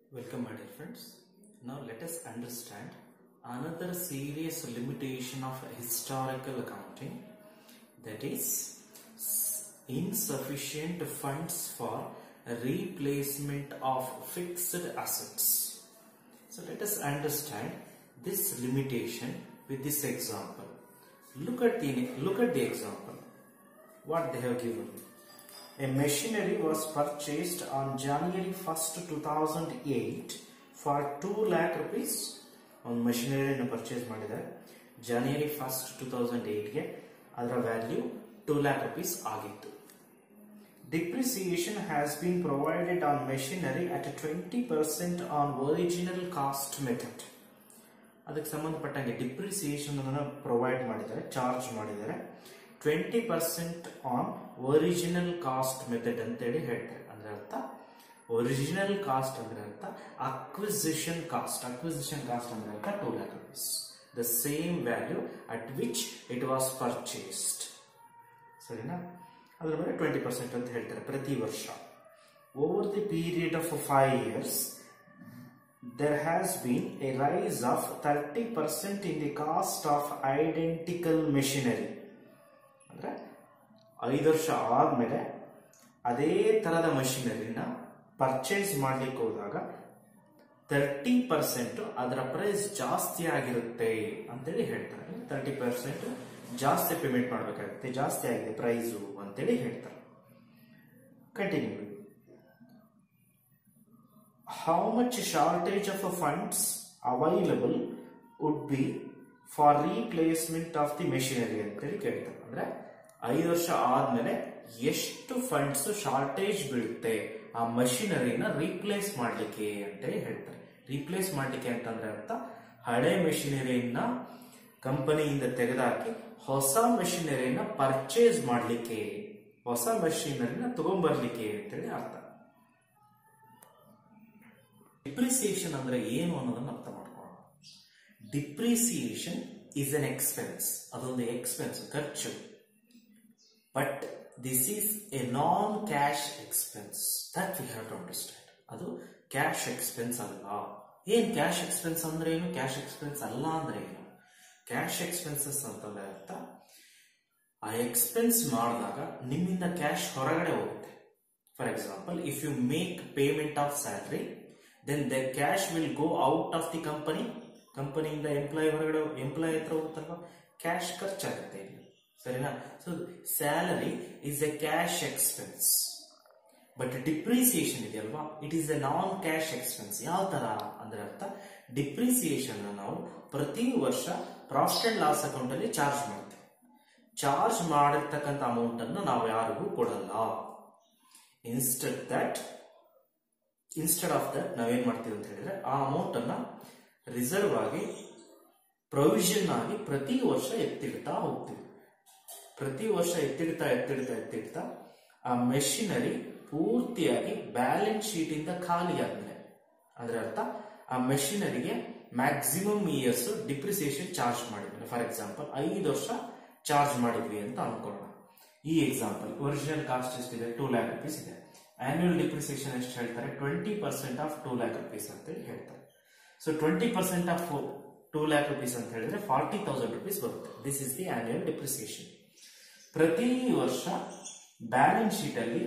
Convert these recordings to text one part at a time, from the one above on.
Welcome, my dear friends. Now let us understand another serious limitation of historical accounting that is s- insufficient funds for replacement of fixed assets. So let us understand this limitation with this example. Look at the look at the example. What they have given. A machinery was purchased on January 1st, 2008 for 2 lakh rupees. ಒಂದು ಮಷಿನರಿಯನ್ನು purchase ಮಾಡಿದ್ದಾರೆ January first two thousand ಏಟ್ಗೆ ಅದರ value two lakh rupees ಆಗಿತ್ತು depreciation has been provided on machinery at twenty percent on original cost method ಅದಕ್ಕೆ ಸಂಬಂಧಪಟ್ಟಂಗೆ depreciation ಅನ್ನು provide ಮಾಡಿದ್ದಾರೆ ಚಾರ್ಜ್ ಮಾಡಿದ್ದಾರೆ twenty percent on original cost method ಅಂತೇಳಿ ಹೇಳ್ತಾರೆ ಅಂದ್ರೆ ಅರ್ಥ ಒರಿಜಿನಲ್ ಕಾಸ್ಟ್ ಅಂದ್ರೆ ಅರ್ಥ ಅಕ್ವಿಸಿಷನ್ ಕಾಸ್ಟ್ ಅಕ್ವಿಸಿಷನ್ ಕಾಸ್ಟ್ ಅಂದ್ರೆ ಅರ್ಥ two lakh rupees the same value at which it was purchased ಸರಿನಾ ಅದ್ರ ಮೇಲೆ ಟ್ವೆಂಟಿ ಪರ್ಸೆಂಟ್ ಅಂತ ಹೇಳ್ತಾರೆ ಪ್ರತಿ ವರ್ಷ over the period of five years there has been a rise of 30% in the cost of identical machinery ಅಂದ್ರೆ ಐದು ವರ್ಷ ಆದ್ಮೇಲೆ ಅದೇ ತರದ ಮಷಿನರಿನ ಪರ್ಚೇಸ್ ಮಾಡ್ಲಿಕ್ಕೆ ಹೋದಾಗ ತರ್ಟಿ ಪರ್ಸೆಂಟ್ ಅದರ ಪ್ರೈಸ್ ಜಾಸ್ತಿ ಆಗಿರುತ್ತೆ ಅಂತೇಳಿ ಹೇಳ್ತಾರೆ ತರ್ಟಿ ಪರ್ಸೆಂಟ್ ಜಾಸ್ತಿ ಪೇಮೆಂಟ್ ಮಾಡಬೇಕಾಗುತ್ತೆ ಜಾಸ್ತಿ ಆಗಿದೆ ಪ್ರೈಸು ಅಂತೇಳಿ ಹೇಳ್ತಾರೆ continue how much shortage of funds available would be for replacement of the machinery ಅಂತೇಳಿ ಕೇಳ್ತಾರೆ ಅಂದ್ರೆ ಐದು ವರ್ಷ ಆದ್ಮೇಲೆ ಎಷ್ಟು ಫಂಡ್ಸ್ ಶಾರ್ಟೇಜ್ ಬೀಳುತ್ತೆ ಆ ಮಷಿನರಿನ ರೀಪ್ಲೇಸ್ ಮಾಡ್ಲಿಕ್ಕೆ ಅಂತೇಳಿ ಹೇಳ್ತಾರೆ ರೀಪ್ಲೇಸ್ ಮಾಡ್ಲಿಕ್ಕೆ ಅಂತಂದ್ರೆ ಅರ್ಥ ಹಳೆ ಮೆಷಿನರಿನ ಕಂಪನಿಯಿಂದ ತೆಗೆದುಹಾಕಿ ಹೊಸ ಮೆಷಿನರಿನ ಪರ್ಚೇಸ್ ಮಾಡ್ಲಿಕ್ಕೆ ಹೊಸ ಮೆಷಿನರಿನ ತಗೊಂಡ್ಬರ್ಲಿಕ್ಕೆ ಅಂತೇಳಿ ಅರ್ಥ ಡಿಪ್ರಿಸಿಯೇಷನ್ ಅಂದ್ರೆ ಏನು ಅನ್ನೋದನ್ನ ಅರ್ಥ ಮಾಡ್ಕೊಳ್ಳೋಣ ಡಿಪ್ರಿಸಿಯೇಷನ್ ಇಸ್ ಅನ್ ಎಕ್ಸ್ಪೆನ್ಸ್ ಅದೊಂದು ಎಕ್ಸ್ಪೆನ್ಸ್ ಖರ್ಚು but this is a non cash expense that we have to understand ಅದು ಕ್ಯಾಶ್ ಎಕ್ಸ್ಪೆನ್ಸ್ ಅಲ್ಲ ಏನ್ ಕ್ಯಾಶ್ ಎಕ್ಸ್ಪೆನ್ಸ್ ಅಂದ್ರೆ ಏನು ಕ್ಯಾಶ್ ಎಕ್ಸ್ಪೆನ್ಸ್ ಅಲ್ಲ ಅಂದ್ರೆ ಏನು ಕ್ಯಾಶ್ ಎಕ್ಸ್ಪೆನ್ಸಸ್ ಅಂತಂದ್ರೆ ಅರ್ಥ ಆ ಎಕ್ಸ್ಪೆನ್ಸ್ ಮಾಡಿದಾಗ ನಿಮ್ಮಿಂದ ಕ್ಯಾಶ್ ಹೊರಗಡೆ ಹೋಗುತ್ತೆ for example if you make payment of salary then the cash will go out of the company ಕಂಪನಿಯಿಂದ ಎಂಪ್ಲಾಯ್ ಹೊರಗಡೆ ಎಂಪ್ಲಾಯ್ ಹತ್ರ ಹೋಗುತ್ತಲ್ವಾ ಕ್ಯಾಶ್ ಖರ್ಚಾಗುತ್ತೆ ಇಲ್ಲಿ ಸರಿನಾ so salary is a cash expense but depreciation ಇದೆಯಲ್ವಾ it is a non cash expense ಯಾವ ತರ ಅಂದ್ರೆ ಅರ್ಥ ಡಿಪ್ರಿಸಿಯೇಷನ್ ನಾವು ಪ್ರತಿ ವರ್ಷ ಪ್ರಾಫಿಟ್ ಅಂಡ್ ಲಾಸ್ ಅಕೌಂಟ್ ಅಲ್ಲಿ ಚಾರ್ಜ್ ಮಾಡ್ತೇವೆ ಚಾರ್ಜ್ ಮಾಡಿರ್ತಕ್ಕಂಥ ಅಮೌಂಟ್ ಅನ್ನು ನಾವು ಯಾರಿಗೂ ಕೊಡಲ್ಲ instead that instead of that ನಾವೇನ್ ಮಾಡ್ತೀವಿ ಅಂತ ಹೇಳಿದ್ರೆ ಆ ಅಮೌಂಟ್ ಅನ್ನ ರಿಸರ್ವ್ ಆಗಿ ಪ್ರೊವಿಷನ್ ಆಗಿ ಪ್ರತಿ ವರ್ಷ ಎತ್ತಿಡ್ತಾ ಹೋಗ್ತೀವಿ ಪ್ರತಿ ವರ್ಷ ಎತ್ತಿಡ್ತಾ ಎತ್ತಿಡ್ತಾ ಎತ್ತಿಡ್ತಾ ಆ ಮೆಷಿನರಿ ಪೂರ್ತಿಯಾಗಿ ಬ್ಯಾಲೆನ್ಸ್ ಶೀಟ್ ಇಂದ ಖಾಲಿ ಆದ್ಮೇಲೆ ಅಂದ್ರೆ ಅರ್ಥ ಆ ಮೆಷಿನರಿಗೆ ಮ್ಯಾಕ್ಸಿಮಮ್ ಇಯರ್ಸ್ ಡಿಪ್ರಿಸಿಯೇಷನ್ ಚಾರ್ಜ್ ಮಾಡಿದ್ಮೇಲೆ ಫಾರ್ ಎಕ್ಸಾಂಪಲ್ ಐದು ವರ್ಷ ಚಾರ್ಜ್ ಮಾಡಿದ್ವಿ ಅಂತ ಅನ್ಕೊಳ್ಳೋಣ ಈ ಎಕ್ಸಾಂಪಲ್ ಒರಿಜಿನಲ್ ಕಾಸ್ಟ್ ಎಷ್ಟಿದೆ ಟೂ ಲ್ಯಾಕ್ ರುಪೀಸ್ ಇದೆ ಆನ್ಯುವಲ್ ಡಿಪ್ರಿಸಿಯೇಷನ್ ಎಷ್ಟು ಹೇಳ್ತಾರೆ twenty percent of two lakh rupees ಅಂತೇಳಿ ಹೇಳ್ತಾರೆ so twenty percent of two lakh rupees ಅಂತ ಹೇಳಿದ್ರೆ ಫಾರ್ಟಿ ತೌಸಂಡ್ ರುಪೀಸ್ ಬರುತ್ತೆ this is the annual depreciation ಪ್ರತಿ ವರ್ಷ ಬ್ಯಾಲೆನ್ಸ್ ಶೀಟ್ ಅಲ್ಲಿ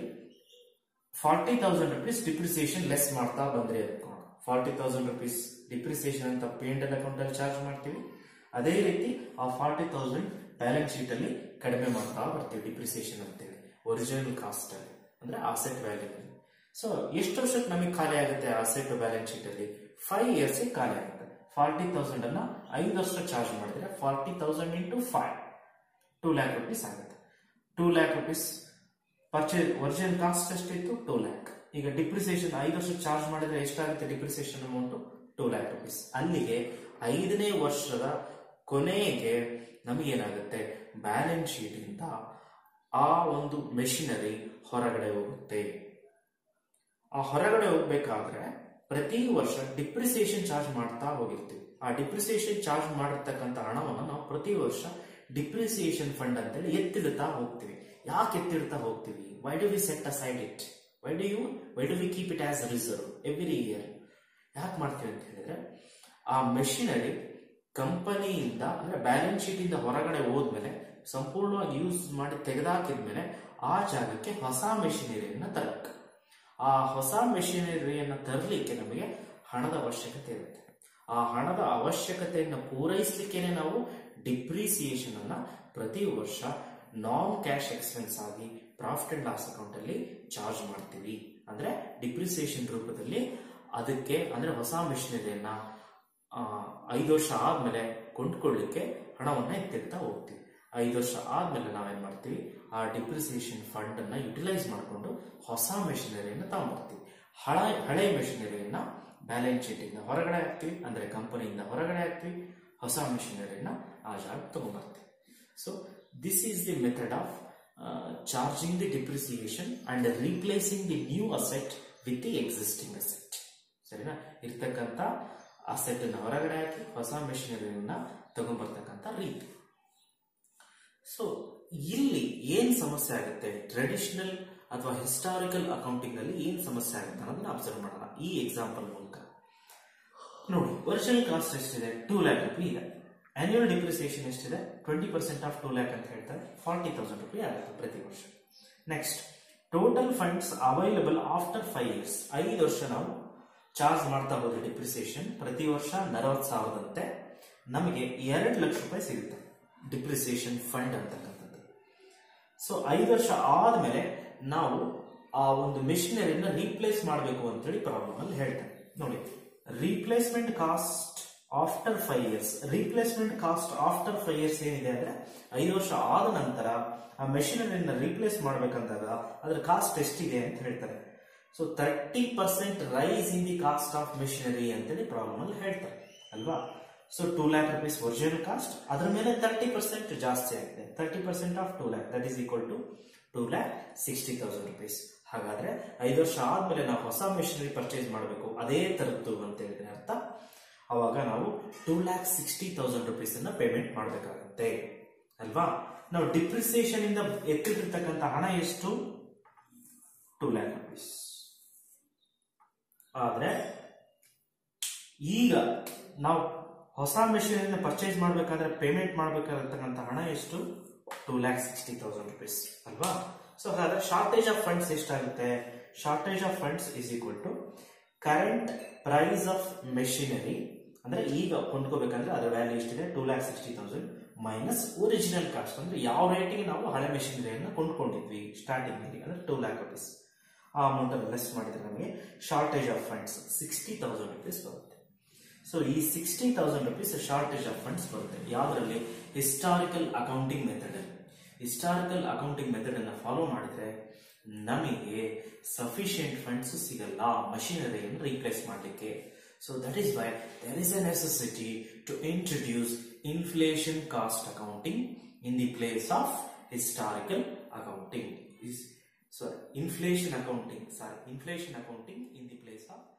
forty thousand rupees depreciation less ಮಾಡ್ತಾ ಬಂದ್ರೆ ಅನ್ಕೋಣ ಫಾರ್ಟಿ ತೌಸಂಡ್ ರುಪೀಸ್ ಡಿಪ್ರಿಸಿಯೇಷನ್ ಅಂತ ಪೇ ಅಂಡ್ ಅಕೌಂಟ್ ಅಲ್ಲಿ ಚಾರ್ಜ್ ಮಾಡ್ತೀವಿ ಅದೇ ರೀತಿ ಆ ಫಾರ್ಟಿ ತೌಸಂಡ್ ಬ್ಯಾಲೆನ್ಸ್ ಶೀಟ್ ಅಲ್ಲಿ ಕಡಿಮೆ ಮಾಡ್ತಾ ಬರ್ತೀವಿ ಡಿಪ್ರಿಸಿಯೇಷನ್ ಅಂತೇಳಿ ಒರಿಜಿನಲ್ ಕಾಸ್ಟ್ ಅಲ್ಲಿ ಅಂದ್ರೆ ಆಸೆಟ್ ವ್ಯಾಲ್ಯೂ ಸೊ ಎಷ್ಟು ವರ್ಷಕ್ಕೆ ನಮಗೆ ಖಾಲಿ ಆಗುತ್ತೆ ಆಸೆಟ್ ಬ್ಯಾಲೆನ್ಸ್ ಶೀಟ್ ಅಲ್ಲಿ ಫೈವ್ ಇಯರ್ಸ್ ಖಾಲಿ ಆಗುತ್ತೆ ಫಾರ್ಟಿ ತೌಸಂಡ್ ಅನ್ನ ಐದು ವರ್ಷ ಚಾರ್ಜ್ ಮಾಡಿದ್ರೆ forty thousand into five two lakh rupees ಆಗುತ್ತೆ two lakh rupees purchase original cost ಎಷ್ಟಿತ್ತು ಟೂ ಲ್ಯಾಕ್ ಈಗ ಡಿಪ್ರಿಸಿಯೇಷನ್ ಐದು ವರ್ಷ ಚಾರ್ಜ್ ಮಾಡಿದ್ರೆ ಎಷ್ಟಾಗುತ್ತೆ depreciation amount two lakh rupees ಅಲ್ಲಿಗೆ ಐದನೇ ವರ್ಷದ ಕೊನೆಗೆ ನಮಗೇನಾಗುತ್ತೆ ಬ್ಯಾಲೆನ್ಸ್ ಶೀಟ್ ಇಂದ ಆ ಒಂದು ಮೆಷಿನರಿ ಹೊರಗಡೆ ಹೋಗುತ್ತೆ ಆ ಹೊರಗಡೆ ಹೋಗ್ಬೇಕಾದ್ರೆ ಪ್ರತಿ ವರ್ಷ ಡಿಪ್ರಿಸಿಯೇಷನ್ ಚಾರ್ಜ್ ಮಾಡ್ತಾ ಹೋಗಿರ್ತೀವಿ ಆ ಡಿಪ್ರಿಸಿಯೇಷನ್ ಚಾರ್ಜ್ ಮಾಡಿರ್ತಕ್ಕಂಥ ಹಣವನ್ನು ನಾವು ಪ್ರತಿ ವರ್ಷ ಡಿಪ್ರಿಸಿಯೇಷನ್ ಫಂಡ್ ಅಂತೇಳಿ ಎತ್ತಿಡ್ತಾ ಹೋಗ್ತೀವಿ ಯಾಕೆ ಎತ್ತಿಡ್ತಾ ಹೋಗ್ತೀವಿ why do we set aside it why do you why do we keep it as reserve every year ಯಾಕೆ ಮಾಡ್ತೀವಿ ಅಂತ ಹೇಳಿದ್ರೆ ಆ ಮೆಷಿನರಿ ಕಂಪನಿಯಿಂದ ಅಂದ್ರೆ ಬ್ಯಾಲೆನ್ಸ್ ಶೀಟ್ ಇಂದ ಹೊರಗಡೆ ಹೋದ್ಮೇಲೆ ಸಂಪೂರ್ಣವಾಗಿ ಯೂಸ್ ಮಾಡಿ ತೆಗೆದಾಕಿದ್ಮೇಲೆ ಆ ಜಾಗಕ್ಕೆ ಹೊಸ ಮೆಷಿನರಿಯನ್ನ ತರಬೇಕು ಆ ಹೊಸ ಮೆಷಿನರಿಯನ್ನ ತರಲಿಕ್ಕೆ ನಮಗೆ ಹಣದ ಅವಶ್ಯಕತೆ ಇರುತ್ತೆ ಆ ಹಣದ ಅವಶ್ಯಕತೆಯನ್ನು ಪೂರೈಸಲಿಕ್ಕೇನೆ ನಾವು ಡಿಪ್ರಿಸಿಯೇಷನ್ ಅನ್ನ ಪ್ರತಿ ವರ್ಷ ನಾನ್ ಕ್ಯಾಶ್ ಎಕ್ಸ್ಪೆನ್ಸ್ ಆಗಿ ಪ್ರಾಫಿಟ್ ಅಂಡ್ ಲಾಸ್ ಅಕೌಂಟ್ ಅಲ್ಲಿ ಚಾರ್ಜ್ ಮಾಡ್ತೀವಿ ಅಂದ್ರೆ ಡಿಪ್ರಿಸಿಯೇಷನ್ ರೂಪದಲ್ಲಿ ಅದಕ್ಕೆ ಅಂದ್ರೆ ಹೊಸ ಮೆಷಿನರಿಯನ್ನ ಐದು ವರ್ಷ ಆದ್ಮೇಲೆ ಕೊಂಡ್ಕೊಳ್ಳಿಕ್ಕೆ ಹಣವನ್ನ ಎತ್ತಿಡ್ತಾ ಹೋಗ್ತೀವಿ ಐದು ವರ್ಷ ಆದ್ಮೇಲೆ ನಾವೇನ್ ಮಾಡ್ತೀವಿ ಆ ಡಿಪ್ರಿಸಿಯೇಷನ್ ಫಂಡ್ ಅನ್ನ ಯುಟಿಲೈಸ್ ಮಾಡಿಕೊಂಡು ಹೊಸ ಮೆಷಿನರಿಯನ್ನ ತಗೊಂಡ್ಬರ್ತೀವಿ ಹಳ ಹಳೆ ಮೆಷಿನರಿಯನ್ನ ಬ್ಯಾಲೆನ್ಸ್ ಶೀಟ್ ಇಂದ ಹೊರಗಡೆ ಹಾಕ್ತಿವಿ ಅಂದ್ರೆ ಕಂಪನಿಯಿಂದ ಹೊರಗಡೆ ಹಾಕ್ತಿವಿ ಹೊಸ ಮೆಷಿನರಿಯನ್ನ ಆ ಜಾಗ ತಗೊಂಡ್ಬರ್ತೀವಿ so this is the method of charging the depreciation and replacing the new asset with the existing asset ಸರಿನಾ ಇರ್ತಕ್ಕಂಥ ಅಸೆಟ್ ಅನ್ನ ಹೊರಗಡೆ ಹಾಕಿ ಹೊಸ ಮೆಷಿನರಿಯನ್ನ ತಗೊಂಡ್ಬರ್ತಕ್ಕಂಥ ರೀತಿ ಸೊ ಇಲ್ಲಿ ಏನ್ ಸಮಸ್ಯೆ ಆಗುತ್ತೆ ಟ್ರೆಡಿಷನಲ್ ಅಥವಾ ಹಿಸ್ಟಾರಿಕಲ್ ಅಕೌಂಟಿಂಗ್ ನಲ್ಲಿ ಏನ್ ಸಮಸ್ಯೆ ಆಗುತ್ತೆ ಅನ್ನೋದನ್ನ ಅಬ್ಸರ್ವ್ ಮಾಡೋಣ ಈ ಎಕ್ಸಾಂಪಲ್ ಮೂಲಕ ನೋಡಿ ಒರಿಜಿನಲ್ ಕಾಸ್ಟ್ ಎಷ್ಟಿದೆ ಟೂ ಲ್ಯಾಕ್ ರುಪಿ ಇದೆ ಆನ್ಯುವಲ್ ಡಿಪ್ರಿಸಿಯೇಷನ್ ಎಷ್ಟಿದೆ twenty percent of two lakh ಅಂತ ಹೇಳ್ತಾರೆ ಫಾರ್ಟಿ ತೌಸಂಡ್ ರುಪಿ ಆಗುತ್ತೆ ಪ್ರತಿ ವರ್ಷ next total funds available after five years ಐದು ವರ್ಷ ನಾವು ಚಾರ್ಜ್ ಮಾಡ್ತಾ ಹೋದ್ರೆ ಡಿಪ್ರಿಸಿಯೇಷನ್ ಪ್ರತಿ ವರ್ಷ ನಲವತ್ತು ಸಾವಿರದಂತೆ ನಮಗೆ ಎರಡು ಲಕ್ಷ ರೂಪಾಯಿ ಸಿಗುತ್ತೆ ಡಿಪ್ರಿಸಿಯೇಷನ್ ಫಂಡ್ ಅಂತಕ್ಕಂಥದ್ದು ಸೊ ಐದು ವರ್ಷ ಆದ್ಮೇಲೆ ನಾವು ಆ ಒಂದು ಮಿಷನರಿನ ರೀಪ್ಲೇಸ್ ಮಾಡಬೇಕು ಅಂತೇಳಿ ಪ್ರಾಬ್ಲಮ್ ಅಲ್ಲಿ ಹೇಳ್ತಾರೆ ನೋಡಿ replacement cost after five years replacement cost after five years ಏನಿದೆ ಅಂದ್ರೆ ಐದು ವರ್ಷ ಆದ ನಂತರ ಆ ಮೆಷಿನರಿನ ರೀಪ್ಲೇಸ್ ಮಾಡ್ಬೇಕಂದಾಗ ಅದ್ರ ಕಾಸ್ಟ್ ಎಷ್ಟಿದೆ ಅಂತ ಹೇಳ್ತಾರೆ so thirty percent rise in the cost of machinery ಅಂತೇಳಿ ಪ್ರಾಬ್ಲಮ್ ಅಲ್ಲಿ ಹೇಳ್ತಾರೆ ಅಲ್ವಾ so two lakh rupees original cost ಅದ್ರ ಮೇಲೆ ತರ್ಟಿ ಪರ್ಸೆಂಟ್ ಜಾಸ್ತಿ ಆಗಿದೆ thirty percent of two lakh that is equal to two lakh sixty thousand rupees ಹಾಗಾದ್ರೆ ಐದು ವರ್ಷ ಆದ್ಮೇಲೆ ನಾವು ಹೊಸ ಮೆಷಿನರಿ ಪರ್ಚೇಸ್ ಮಾಡಬೇಕು ಅದೇ ತರದ್ದು ಅಂತ ಹೇಳಿದ್ರೆ ಅರ್ಥ ಅವಾಗ ನಾವು two lakh sixty thousand rupees ಅನ್ನ ಪೇಮೆಂಟ್ ಮಾಡಬೇಕಾಗುತ್ತೆ ಅಲ್ವಾ ನಾವು ಡಿಪ್ರಿಸಿಯೇಷನ್ ಇಂದ ಎತ್ತಿಟ್ಟಿರ್ತಕ್ಕಂಥ ಹಣ ಎಷ್ಟು ಟೂ ಲ್ಯಾಕ್ ರುಪೀಸ್ ಆದ್ರೆ ಈಗ ನಾವು ಹೊಸ ಮೆಷಿನ್ ಪರ್ಚೇಸ್ ಮಾಡಬೇಕಾದ್ರೆ ಪೇಮೆಂಟ್ ಮಾಡಬೇಕಾಗಿರ್ತಕ್ಕಂಥ ಹಣ ಎಷ್ಟು two lakh sixty thousand rupees ಅಲ್ವಾ ಸೊ ಹಾಗಾದ್ರೆ ಶಾರ್ಟೇಜ್ ಆಫ್ ಫಂಡ್ಸ್ ಎಷ್ಟಾಗುತ್ತೆ shortage of funds is equal to current price of machinery ಅಂದ್ರೆ ಈಗ ಕೊಂಡ್ಕೋಬೇಕಂದ್ರೆ ಅದರ ವ್ಯಾಲ್ಯೂ ಎಷ್ಟಿದೆ two lakh sixty thousand minus original cost ಅಂದ್ರೆ ಯಾವ ರೇಟಿಗೆ ನಾವು ಹಳೆ ಮೆಷಿನರಿಯನ್ನು ಕೊಂಡ್ಕೊಂಡಿದ್ವಿ ಸ್ಟಾರ್ಟಿಂಗ್ ಅಲ್ಲಿ ಅಂದ್ರೆ ಟೂ ಲ್ಯಾಕ್ ರುಪೀಸ್ ಆ ಅಮೌಂಟ್ ಅನ್ನು ಲೆಸ್ ಮಾಡಿದ್ರೆ ನಮಗೆ shortage of funds sixty thousand rupees ಬರುತ್ತೆ ಸೊ ಈ sixty thousand rupees shortage of funds ಬರುತ್ತೆ ಯಾವ್ದ್ರಲ್ಲಿ historical accounting method historical accounting method ಅನ್ನ ಫಾಲೋ ಮಾಡಿದ್ರೆ ನಮಗೆ ಸಫಿಶಿಯಂಟ್ ಫಂಡ್ಸ್ ಸಿಗಲ್ಲ ಮಷಿನರಿಯನ್ನು ರೀಪ್ಲೇಸ್ ಮಾಡಲಿಕ್ಕೆ so that is why there is a necessity to introduce inflation cost accounting in the place of historical accounting is sorry inflation accounting sorry inflation accounting in the place of